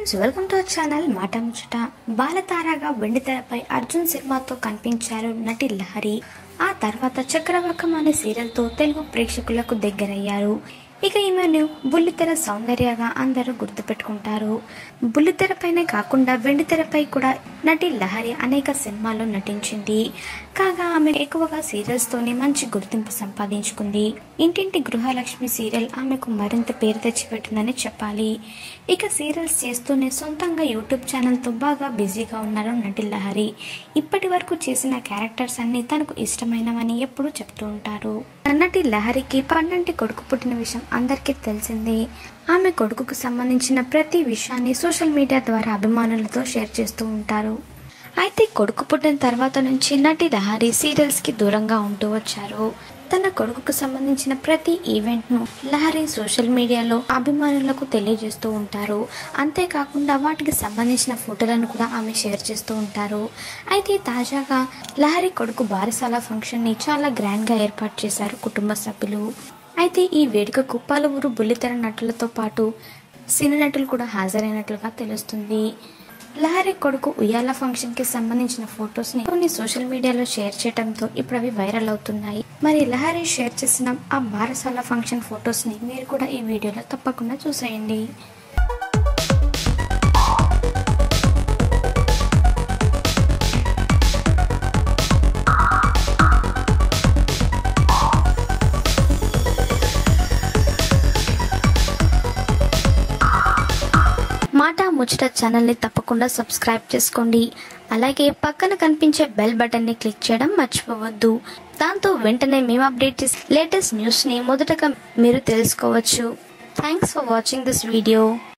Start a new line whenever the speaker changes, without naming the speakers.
friends welcome to our channel మాట ముచ్చట బాలతారగా వెండితెరపై అర్జున్ సినిమాతో కనిపించారు నటి లహరి ఆ తర్వాత చక్రవాకం అనే సీరియల్తో తెలుగు ప్రేక్షకులకు దగ్గరయ్యారు ఇక ఈమెను బుల్లితెర సౌందర్యగా అందరూ గుర్తుపెట్టుకుంటారు బుల్లితెరపైనే కాకుండా వెండితెరపై కూడా నటి లహరి అనేక సినిమాల్లో నటించింది కాగా ఆమె ఎక్కువగా సీరియల్స్తోనే మంచి గుర్తింపు సంపాదించుకుంది ఇంటింటి గృహలక్ష్మి సీరియల్ ఆమెకు మరింత పేరు తెచ్చిపెట్టిందని చెప్పాలి ఇక సీరియల్స్ చేస్తూనే సొంతంగా యూట్యూబ్ ఛానల్తో బాగా బిజీగా ఉన్నారు నటి లహరి ఇప్పటి వరకు చేసిన క్యారెక్టర్స్ అన్ని తనకు ఇష్టమైనవని ఎప్పుడూ చెప్తూ ఉంటారు నటి లహరికి పన్నంటి కొడుకు పుట్టిన విషయం అందరికీ తెలిసిందే ఆమె కొడుకుకు సంబంధించిన ప్రతి విషయాన్ని సోషల్ మీడియా ద్వారా అభిమానులతో షేర్ చేస్తూ ఉంటారు అయితే కొడుకు పుట్టిన తర్వాత నుంచి నటి లహరి సీరియల్స్ కి దూరంగా ఉంటూ వచ్చారు తన కొడుకుకు సంబంధించిన ప్రతి ఈవెంట్ ను లహరి సోషల్ మీడియాలో అభిమానులకు తెలియజేస్తూ ఉంటారు అంతేకాకుండా వాటికి సంబంధించిన ఫోటోలను కూడా ఆమె షేర్ చేస్తూ ఉంటారు అయితే తాజాగా లహరి కొడుకు బారసాల ఫంక్షన్ ని చాలా గ్రాండ్ గా ఏర్పాటు చేశారు కుటుంబ సభ్యులు అయితే ఈ వేడుకకు పలువురు బుల్లితెర నటులతో పాటు సినీ నటులు కూడా హాజరైనట్లుగా తెలుస్తుంది లహరి కొడుకు ఉయ్యాల ఫంక్షన్ కి సంబంధించిన ఫొటోస్ ని కొన్ని సోషల్ మీడియాలో షేర్ చేయడంతో ఇప్పుడు అవి వైరల్ అవుతున్నాయి మరి లహరి షేర్ చేసిన ఆ బారసాల ఫంక్షన్ ఫొటోస్ ని మీరు కూడా ఈ వీడియోలో తప్పకుండా చూసేయండి మాట ముచ్చట ఛానల్ని తప్పకుండా సబ్స్క్రైబ్ చేసుకోండి అలాగే పక్కన కనిపించే బెల్ బటన్ని క్లిక్ చేయడం మర్చిపోవద్దు దాంతో వెంటనే మేము అప్డేట్ చేసే లేటెస్ట్ న్యూస్ని మొదటగా మీరు తెలుసుకోవచ్చు thanks for watching this video